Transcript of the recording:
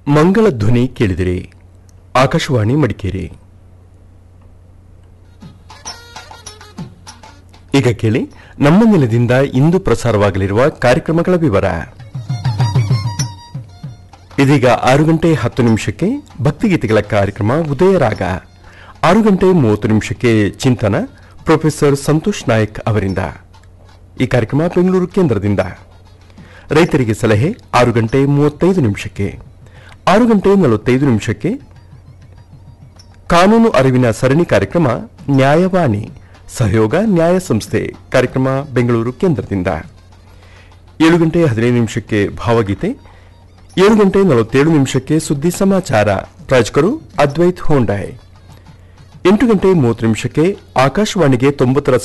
ಮಂಗಳ ಧ್ವನಿ ಕೇಳಿದಿರಿ ಆಕಾಶವಾಣಿ ಮಡಿಕೇರಿ ಈಗ ಕೇಳಿ ನಮ್ಮ ನೆಲದಿಂದ ಇಂದು ಪ್ರಸಾರವಾಗಲಿರುವ ಕಾರ್ಯಕ್ರಮಗಳ ವಿವರ ಇದೀಗ ಆರು ಗಂಟೆ ಹತ್ತು ನಿಮಿಷಕ್ಕೆ ಭಕ್ತಿಗೀತೆಗಳ ಕಾರ್ಯಕ್ರಮ ಉದಯರಾಗ ಆರು ಗಂಟೆ ಮೂವತ್ತು ನಿಮಿಷಕ್ಕೆ ಚಿಂತನ ಪ್ರೊಫೆಸರ್ ಸಂತೋಷ್ ನಾಯಕ್ ಅವರಿಂದ ಈ ಕಾರ್ಯಕ್ರಮ ಬೆಂಗಳೂರು ಕೇಂದ್ರದಿಂದ ರೈತರಿಗೆ ಸಲಹೆ ಆರು ಗಂಟೆ ಮೂವತ್ತೈದು ನಿಮಿಷಕ್ಕೆ ಆರು ಗಂಟೆ ನಲವತ್ತೈದು ನಿಮಿಷಕ್ಕೆ ಕಾನೂನು ಅರಿವಿನ ಸರಣಿ ಕಾರ್ಯಕ್ರಮ ನ್ಯಾಯವಾಣಿ ಸಹಯೋಗ ನ್ಯಾಯ ಸಂಸ್ಥೆ ಕಾರ್ಯಕ್ರಮ ಬೆಂಗಳೂರು ಕೇಂದ್ರದಿಂದ ಏಳು ಗಂಟೆ ಹದಿನೈದು ನಿಮಿಷಕ್ಕೆ ಭಾವಗೀತೆ ಏಳು ಗಂಟೆ ನಲವತ್ತೇಳು ನಿಮಿಷಕ್ಕೆ ಸುದ್ದಿ ಸಮಾಚಾರ ಪ್ರಾಯೋಜಕರು ಅದ್ವೈತ್ ಹೋಂಡಾಯ್ ಎಂಟು ಗಂಟೆ ಮೂವತ್ತು ನಿಮಿಷಕ್ಕೆ ಆಕಾಶವಾಣಿಗೆ ತೊಂಬತ್ತರ